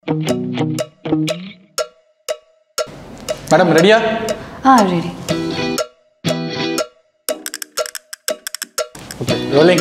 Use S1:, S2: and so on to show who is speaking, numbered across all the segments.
S1: madam ரெடியா
S2: ஆ ready
S1: okay rolling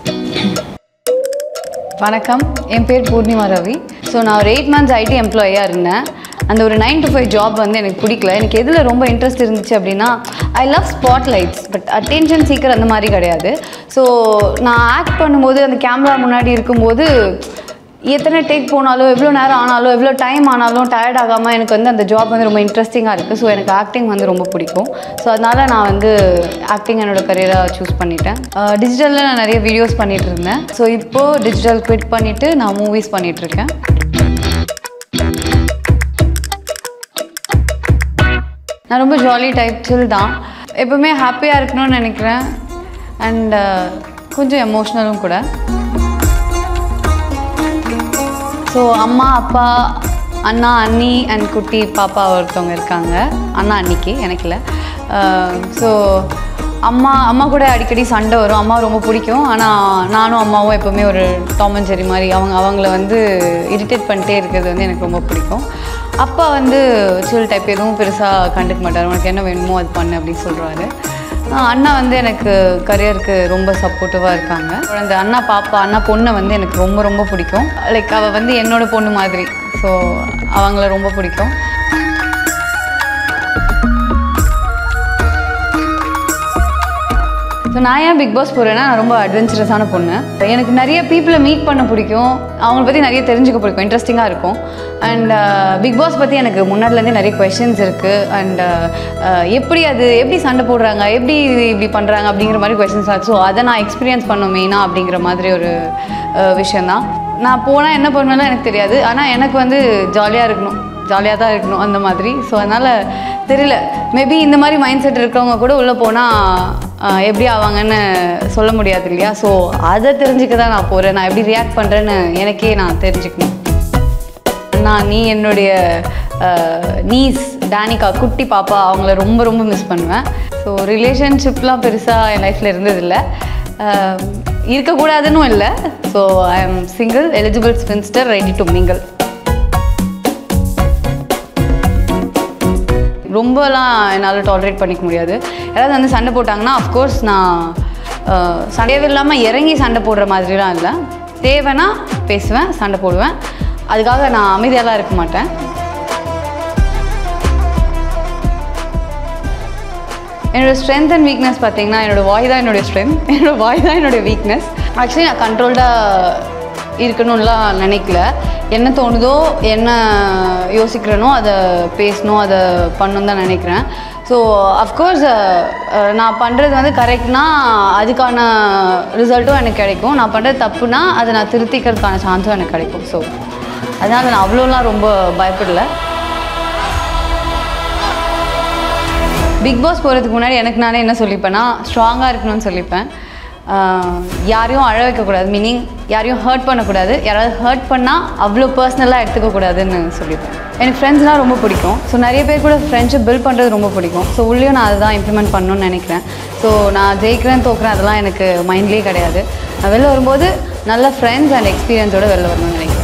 S2: வணக்கம் என் பேர் பூர்ணிமா ரவி ஸோ நான் ஒரு எயிட் மந்த்ஸ் ஐடி எம்ப்ளாயியாக இருந்தேன் அந்த ஒரு நைன் to ஃபைவ் ஜாப் வந்து எனக்கு பிடிக்கல எனக்கு எதில் ரொம்ப இன்ட்ரெஸ்ட் இருந்துச்சு அப்படின்னா I love spotlights but attention seeker அந்த மாதிரி கிடையாது ஸோ நான் ஆக்ட் பண்ணும்போது அந்த கேமரா முன்னாடி இருக்கும்போது எத்தனை டேக் போனாலும் எவ்வளோ நேரம் ஆனாலும் எவ்வளோ டைம் ஆனாலும் டயர்ட் ஆகாமல் எனக்கு வந்து அந்த ஜாப் வந்து ரொம்ப இன்ட்ரெஸ்டிங்காக இருக்குது ஸோ எனக்கு ஆக்டிங் வந்து ரொம்ப பிடிக்கும் ஸோ அதனால் நான் வந்து ஆக்டிங் என்னோட கரியராக சூஸ் பண்ணிட்டேன் டிஜிட்டலில் நான் நிறைய வீடியோஸ் பண்ணிட்டு இருந்தேன் ஸோ இப்போது டிஜிட்டல் குவிட் பண்ணிவிட்டு நான் மூவிஸ் பண்ணிகிட்ருக்கேன் நான் ரொம்ப ஜாலி டைப் சில் தான் எப்பவுமே ஹாப்பியாக இருக்கணும்னு நினைக்கிறேன் அண்ட் கொஞ்சம் எமோஷ்னலும் கூட ஸோ அம்மா அப்பா அண்ணா அண்ணி அண்ட் குட்டி பாப்பா ஒருத்தவங்க இருக்காங்க அண்ணா அன்னிக்கு எனக்கு இல்லை ஸோ அம்மா அம்மா கூட அடிக்கடி சண்டை வரும் அம்மா ரொம்ப பிடிக்கும் ஆனால் நானும் அம்மாவும் எப்போவுமே ஒரு டாம் அண்ட் ஜெரி மாதிரி அவங்க அவங்கள வந்து இரிட்டேட் பண்ணிட்டே இருக்கிறது வந்து எனக்கு ரொம்ப பிடிக்கும் அப்பா வந்து சில் டைப் எதுவும் பெருசாக கண்டுக்க மாட்டார் உனக்கு என்ன வேணுமோ அது பண்ணு அப்படின்னு சொல்கிறாரு ஆஹ் அண்ணா வந்து எனக்கு கரியருக்கு ரொம்ப சப்போர்ட்டிவாக இருக்காங்க அந்த அண்ணா பாப்பா அண்ணா பொண்ணை வந்து எனக்கு ரொம்ப ரொம்ப பிடிக்கும் லைக் அவள் வந்து என்னோட பொண்ணு மாதிரி ஸோ அவங்கள ரொம்ப பிடிக்கும் ஸோ நான் ஏன் பிக் பாஸ் போகிறேன்னா நான் ரொம்ப அட்வென்ச்சரஸான பொண்ணு எனக்கு நிறைய பீப்புளை மீட் பண்ண பிடிக்கும் அவங்கள பற்றி நிறைய தெரிஞ்சுக்க பிடிக்கும் இன்ட்ரெஸ்டிங்காக இருக்கும் அண்ட் பிக் பாஸ் பற்றி எனக்கு முன்னாடிலேருந்தே நிறைய கொஷின்ஸ் இருக்குது அண்ட் எப்படி அது எப்படி சண்டை போடுறாங்க எப்படி இது இப்படி பண்ணுறாங்க அப்படிங்கிற மாதிரி கொஷின்ஸ் ஆச்சு ஸோ அதை நான் எக்ஸ்பீரியன்ஸ் பண்ணோம் மெயினாக அப்படிங்கிற மாதிரி ஒரு அஹ், விஷயந்தான் நான் போனால் என்ன பண்ணுவேன்னு எனக்கு தெரியாது ஆனால் எனக்கு வந்து ஜாலியாக இருக்கணும் ஜாலியாக தான் இருக்கணும் அந்த மாதிரி ஸோ அதனால் தெரியல மேபி இந்த மாதிரி மைண்ட் செட் இருக்கிறவங்க கூட உள்ளே போனால் எப்படி ஆவாங்கன்னு சொல்ல முடியாது இல்லையா ஸோ அதை தெரிஞ்சுக்க தான் நான் போகிறேன் நான் எப்படி ரியாக்ட் பண்ணுறேன்னு எனக்கே நான் தெரிஞ்சுக்கணும் நான் நீ என்னுடைய நீஸ் டேனிகா குட்டி பாப்பா அவங்கள ரொம்ப ரொம்ப மிஸ் பண்ணுவேன் ஸோ ரிலேஷன்ஷிப்லாம் பெருசாக என் லைஃப்பில் இருந்ததில்லை அஹ், இருக்கக்கூடாதுன்னு இல்லை so I am single eligible spinster ready to mingle ரொம்பலாம் என்னால் டாலரேட் பண்ணிக்க முடியாது யாராவது வந்து சண்டை போட்டாங்கன்னா அஃப்கோர்ஸ் நான் அஹ், சண்டையவே இல்லாமல் இறங்கி சண்டை போடுற மாதிரிலாம் இல்லை தேவைன்னா பேசுவேன் சண்டை போடுவேன் அதுக்காக நான் அமைதியாலாம் இருக்க மாட்டேன் என்னோட ஸ்ட்ரென்த் அண்ட் வீக்னஸ் பார்த்தீங்கன்னா என்னோட வாய் தான் என்னோட ஸ்ட்ரென்த் என்னோட வாய் தான் என்னோட வீக்னஸ் ஆக்சுவலி நான் கண்ட்ரோல்டாக இருக்கணும்லாம் நினைக்கல என்ன தோணுதோ என்ன யோசிக்கிறேனோ அதை பேசணும் அதை பண்ணணும் தான் நினைக்கிறேன் ஸோ அஃப்கோர்ஸ் நான் பண்ணுறது வந்து கரெக்ட்னா அதுக்கான ரிசல்ட்டும் எனக்கு கிடைக்கும் நான் பண்ணுறது தப்புனா அதை நான் திருத்திக்கிறதுக்கான சான்ஸும் எனக்கு கிடைக்கும் ஸோ அதனால் நான் அவ்வளோலாம் ரொம்ப பயப்படல பிக் பாஸ் போகிறதுக்கு முன்னாடி எனக்கு நானே என்ன சொல்லிப்பேன்னா ஸ்ட்ராங்காக இருக்கணும்னு சொல்லிப்பேன் ஆஹ் யாரையும் அழ வைக்கக்கூடாது மீனிங் யாரையும் ஹர்ட் பண்ணக்கூடாது யாராவது ஹர்ட் பண்ணால் அவ்வளோ பர்சனலாக எடுத்துக்கக்கூடாதுன்னு சொல்லிப்பேன் எனக்கு ஃப்ரெண்ட்ஸ்லாம் ரொம்ப பிடிக்கும் ஸோ நிறைய பேர் கூட ஃப்ரெண்ட்ஷிப் பில்ட் பண்ணுறது ரொம்ப பிடிக்கும் ஸோ உள்ளேயும் நான் அதை தான் இம்ப்ளிமெண்ட் பண்ணணும்னு நினைக்கிறேன் ஸோ நான் ஜெயிக்கிறேன் தோக்குறேன் அதெல்லாம் எனக்கு மைண்ட்லேயே கிடையாது நான் வெளில வரும்போது நல்ல ஃப்ரெண்ட்ஸ் அண்ட் எக்ஸ்பீரியன்ஸோட வெளில வரணும்னு நினைக்கிறேன்